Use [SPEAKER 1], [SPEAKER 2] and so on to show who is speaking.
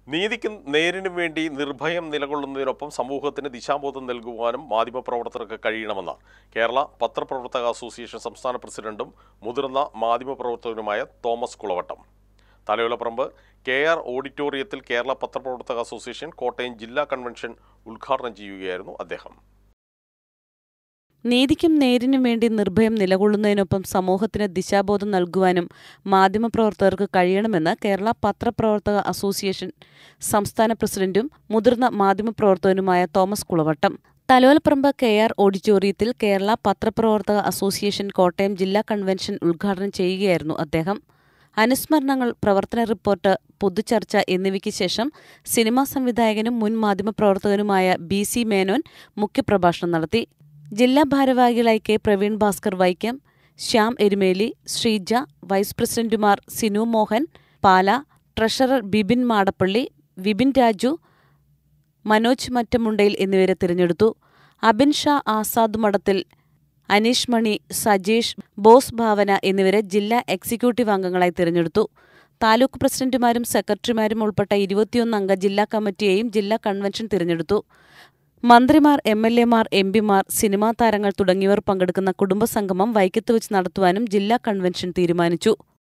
[SPEAKER 1] നീതിക്കും നേരിനും വേണ്ടി നിർഭയം നിലകൊള്ളുന്നതിനൊപ്പം സമൂഹത്തിന് ദിശാബോധം നൽകുവാനും മാധ്യമപ്രവർത്തകർക്ക് കഴിയണമെന്ന് കേരള പത്രപ്രവർത്തക അസോസിയേഷൻ സംസ്ഥാന പ്രസിഡന്റും മുതിർന്ന മാധ്യമപ്രവർത്തകനുമായ Thomas Kulavattam Thalayolaparambu K R ഓഡിറ്റോറിയത്തിൽ കേരള പത്രപ്രവർത്തക അസോസിയേഷൻ കോട്ടയം ജില്ലാ കൺവെൻഷൻ ഉദ്ഘാടനം ചെയ്യുകയായിരുന്നു അദ്ദേഹം
[SPEAKER 2] നീതിക്കും നേരിനും വേണ്ടി നിർഭയം നിലകൊള്ളുന്നതിനൊപ്പം സമൂഹത്തിന് ദിശാബോധം നൽകുവാനും മാധ്യമപ്രവർത്തകർക്ക് കഴിയണമെന്ന് കേരള പത്രപ്രവർത്തക അസോസിയേഷൻ സംസ്ഥാന പ്രസിഡന്റും മുതിർന്ന മാധ്യമപ്രവർത്തകനുമായ Thomas Kulavattam Thalayolaparambu K R ഓഡിറ്റോറിയത്തിൽ കേരള പത്രപ്രവർത്തക അസോസിയേഷൻ കോട്ടയം ജില്ലാ കൺവെൻഷൻ ഉദ്ഘാടനം ചെയ്യുകയായിരുന്നു അദ്ദേഹം അനുസ്മരണങ്ങൾ പ്രവർത്തന റിപ്പോർട്ട് പൊതുചർച്ച എന്നിവയ്ക്ക് ശേഷം സിനിമാ സംവിധായകനും മുൻ മാധ്യമപ്രവർത്തകനുമായ ബി സി മേനോൻ മുഖ്യപ്രഭാഷണം നടത്തി ജില്ലാ ഭാരവാഹികളായി കെ പ്രവീൺ ഭാസ്കർ വൈക്കം ശ്യാം എരുമേലി ശ്രീജ വൈസ് പ്രസിഡന്റുമാർ സിനു മോഹൻ പാല ട്രഷറർ ബിബിൻ മാടപ്പള്ളി വിപിൻ രാജു മനോജ് മറ്റമുണ്ടയിൽ എന്നിവരെ തിരഞ്ഞെടുത്തു അബിൻ ഷാ ആസാദ് മഠത്തിൽ അനീഷ് മണി സജീഷ് ബോസ് ഭാവന എന്നിവരെ ജില്ലാ എക്സിക്യൂട്ടീവ് അംഗങ്ങളായി തിരഞ്ഞെടുത്തു താലൂക്ക് പ്രസിഡന്റുമാരും സെക്രട്ടറിമാരും ഉൾപ്പെട്ട ഇരുപത്തിയൊന്ന് അംഗ ജില്ലാ കമ്മിറ്റിയെയും ജില്ലാ കൺവെൻഷൻ തിരഞ്ഞെടുത്തു മന്ത്രിമാർ എം എൽ എമാർ എം പിമാർ സിനിമാ താരങ്ങൾ തുടങ്ങിയവർ പങ്കെടുക്കുന്ന കുടുംബസംഗമം വൈക്കത്ത് വെച്ച് നടത്തുവാനും ജില്ലാ കൺവെൻഷൻ തീരുമാനിച്ചു